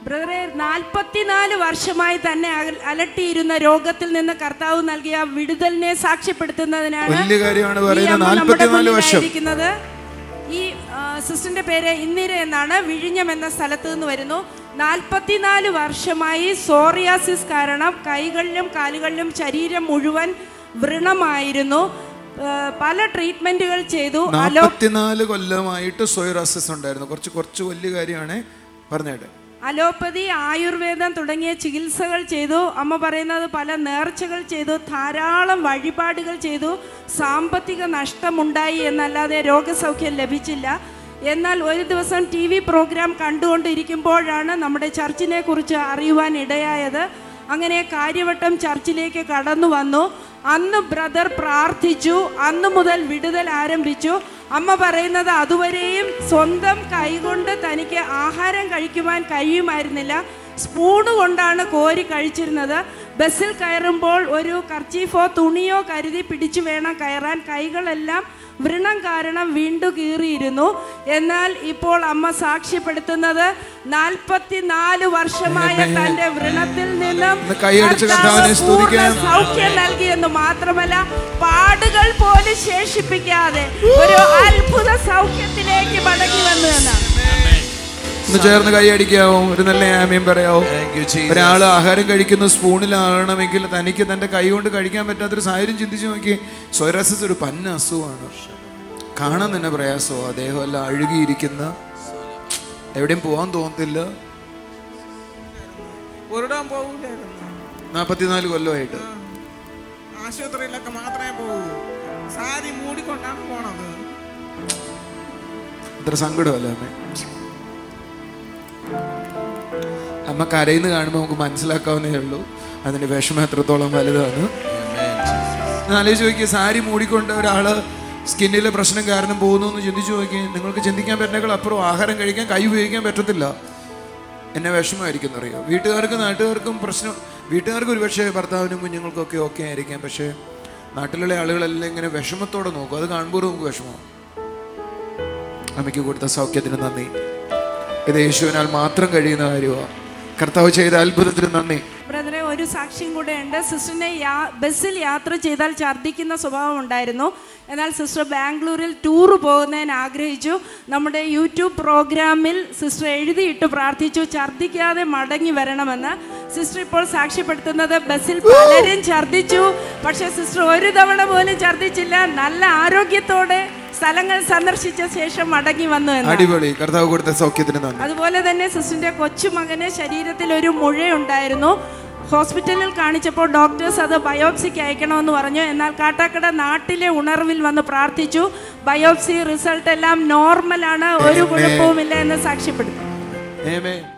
ബ്രദറെ നാൽപ്പത്തിനാല് വർഷമായി തന്നെ അക- അലട്ടിയിരുന്ന രോഗത്തിൽ നിന്ന് കർത്താവ് നൽകിയ വിടുതലിനെ സാക്ഷ്യപ്പെടുത്തുന്നതിനാണ് വലിയ കാര്യമാണ് ഈ പറയുന്നത് അമ്മ നമ്മുടെ 44 വർഷം മുന്നിലായിരിക്കുന്നത്. ഈ ആ, സിസ്റ്ററിന്റെ പേര് ഇന്ദിര എന്നാണ് വിഴിഞ്ഞം എന്ന സ്ഥലത്ത് നിന്ന് വരുന്നു നാൽപ്പത്തിനാല് വർഷമായി സോറിയാസിസ് കാരണം കൈകളിലും കാലുകളിലും ശരീരം മുഴുവൻ വ്രണമായിരുന്നു ആ, പല ട്രീറ്റ്മെന്റുകൾ ചെയ്തു അലോ നാൽപ്പത്തിനാല് കൊല്ലമായിട്ട് സോയറാസിസ് ഉണ്ടായിരുന്നു കുറച്ച് കുറച്ച് വലിയ കാര്യമാണ് പറഞ്ഞേട്ടെ അലോപ്പതി ആയുർവേദം തുടങ്ങിയ ചികിത്സകൾ ചെയ്തു അമ്മ പറയുന്നത് പല നേർച്ചകൾ ചെയ്തു ധാരാളം വഴിപാടുകൾ ചെയ്തു സാമ്പത്തിക നഷ്ടമുണ്ടായി എന്നല്ലാതെ രോഗസൗഖ്യം ലഭിച്ചില്ല എന്നാൽ ഒരു ദിവസം ടി വി പ്രോഗ്രാം കണ്ടുകൊണ്ടിരിക്കുമ്പോഴാണ് നമ്മുടെ ചർച്ചിനെ കുറിച്ച് അറിയുവാൻ ഇടയായത് അങ്ങനെ കാര്യവട്ടം ചർച്ചിലേക്ക് കടന്നു വന്നു അന്ന് ബ്രദർ പ്രാർത്ഥിച്ചു അന്ന് മുതൽ വിടുതൽ ആരംഭിച്ചു അമ്മ പറയുന്നത് അതുവരെയും സ്വന്തം കൈകൊണ്ട് തനിക്ക് ആഹാരം കഴിക്കുവാൻ കഴിയുമായിരുന്നില്ല സ്പൂണ് കൊണ്ടാണ് കോരി കഴിച്ചിരുന്നത് ബസ്സിൽ കയറുമ്പോൾ ഒരു കർച്ചീഫോ തുണിയോ കരുതി പിടിച്ചു വേണം കയറാൻ കൈകളെല്ലാം വ്രണം കാരണം വീണ്ടു കീറിയിരുന്നു എന്നാൽ ഇപ്പോൾ അമ്മ സാക്ഷ്യപ്പെടുത്തുന്നത് നാൽപ്പത്തിനാല് വർഷമായ തന്റെ വ്രണത്തിൽ നിന്നും ഒന്ന് കൈയടിച്ച് കർത്താവിനെ കർത്താവ് സ്തുതിക്കാം. പൂർണ്ണ സൗഖ്യം നൽകിയെന്ന് മാത്രമല്ല പാടുകൾ പോലും ശേഷിപ്പിക്കാതെ ഒരു അത്ഭുത സൗഖ്യത്തിലേക്ക് മടങ്ങി വന്നു എന്നാണ് ഒന്ന് ചേർന്ന് കൈയടിക്കാവോ ഒരു നല്ല ആമയും പറയാവോ Thank you, Jesus. ഒരാൾ ആഹാരം കഴിക്കുന്ന സ്പൂണിലാകണമെങ്കിൽ തനിക്ക് തന്റെ കൈ കൊണ്ട് കഴിക്കാൻ പറ്റാത്തൊരു സാഹചര്യം ചിന്തിച്ചു നോക്കി സോയറാസിസ് ഒരു പന്ന അസുഖമാണ് കാണാൻ തന്നെ പ്രയാസമോ അദ്ദേഹം എല്ലാം അഴുകിയിരിക്കുന്ന എവിടെയും പോകാൻ തോന്നത്തില്ല ഒരിടം പോകൂലായിരുന്നു നാൽപ്പത്തിനാല് കൊല്ലമായിട്ട് ആശുപത്രിയിലൊക്കെ മാത്രമേ പോകൂ സാരി മൂടിക്കൊണ്ടാണ് പോണത് അത്ര സങ്കടമല്ല അമ്മ അമ്മ കരയിന്ന് കാണുമ്പോൾ നമുക്ക് മനസ്സിലാക്കാവുന്നേ ഉള്ളൂ അതിന്റെ വിഷമം എത്രത്തോളം വലുതാണ് ഞാൻ ആലോചിച്ച് നോക്കിയ സാരി മൂടിക്കൊണ്ട് ഒരാള് സ്കിന്നിലെ പ്രശ്നം കാരണം പോകുന്നു എന്ന് ചിന്തിച്ചു നോക്കി നിങ്ങൾക്ക് ചിന്തിക്കാൻ പറ്റുന്നേക്കാൾ അപ്പുറം ആഹാരം കഴിക്കാൻ കൈ ഉപയോഗിക്കാൻ പറ്റത്തില്ല എന്നെ വിഷമമായിരിക്കും എന്നറിയോ വീട്ടുകാർക്കും നാട്ടുകാർക്കും പ്രശ്നം വീട്ടുകാർക്ക് ഒരുപക്ഷെ ഭർത്താവിനും കുഞ്ഞുങ്ങൾക്കൊക്കെ ഓക്കെ ആയിരിക്കാം പക്ഷേ നാട്ടിലുള്ള ആളുകളെല്ലാം ഇങ്ങനെ വിഷമത്തോടെ നോക്കും അത് കാണുമ്പോൾ നമുക്ക് വിഷമം അമ്മയ്ക്ക് കൊടുത്ത സൗഖ്യത്തിന് നന്ദി ഇത് യേശുവിനാൽ മാത്രം കഴിയുന്ന കാര്യമാണ് കർത്താവ് ചെയ്ത അത്ഭുതത്തിന് നന്ദി ബ്രദറെ ഒരു സാക്ഷ്യം കൂടെ ഉണ്ട് സിസ്റ്ററിനെ യാ ബസ്സിൽ യാത്ര ചെയ്താൽ ഛർദ്ദിക്കുന്ന സ്വഭാവം ഉണ്ടായിരുന്നു എന്നാൽ സിസ്റ്റർ ബാംഗ്ലൂരിൽ ടൂർ പോകുന്നതിന് ആഗ്രഹിച്ചു നമ്മുടെ യൂട്യൂബ് പ്രോഗ്രാമിൽ സിസ്റ്റർ എഴുതിയിട്ട് പ്രാർത്ഥിച്ചു ഛർദ്ദിക്കാതെ മടങ്ങി വരണമെന്ന് സിസ്റ്റർ ഇപ്പോൾ സാക്ഷ്യപ്പെടുത്തുന്നത് ബസ്സിൽ പലരും ഛർദ്ദിച്ചു പക്ഷെ സിസ്റ്റർ ഒരു തവണ പോലും ഛർദ്ദിച്ചില്ല നല്ല ആരോഗ്യത്തോടെ സ്ഥലങ്ങൾ സന്ദർശിച്ച ശേഷം മടങ്ങി വന്നു എന്ന് അടിപൊളി കർത്താവ് കൊടുത്ത സൗഖ്യത്തിന് നന്ദി അതുപോലെ തന്നെ സിസ്റ്ററിന്റെ കൊച്ചുമകന് ശരീരത്തിൽ ഒരു മുഴയുണ്ടായിരുന്നു ഹോസ്പിറ്റലിൽ കാണിച്ചപ്പോൾ ഡോക്ടേഴ്സ് അത് ബയോപ്സിക്ക് അയക്കണമെന്ന് പറഞ്ഞു എന്നാൽ കാട്ടാക്കട നാട്ടിലെ ഉണർവിൽ വന്ന് പ്രാർത്ഥിച്ചു ബയോപ്സി റിസൾട്ട് എല്ലാം നോർമലാണ് ഒരു കുഴപ്പവുമില്ല എന്ന് സാക്ഷ്യപ്പെടുത്തി Amen.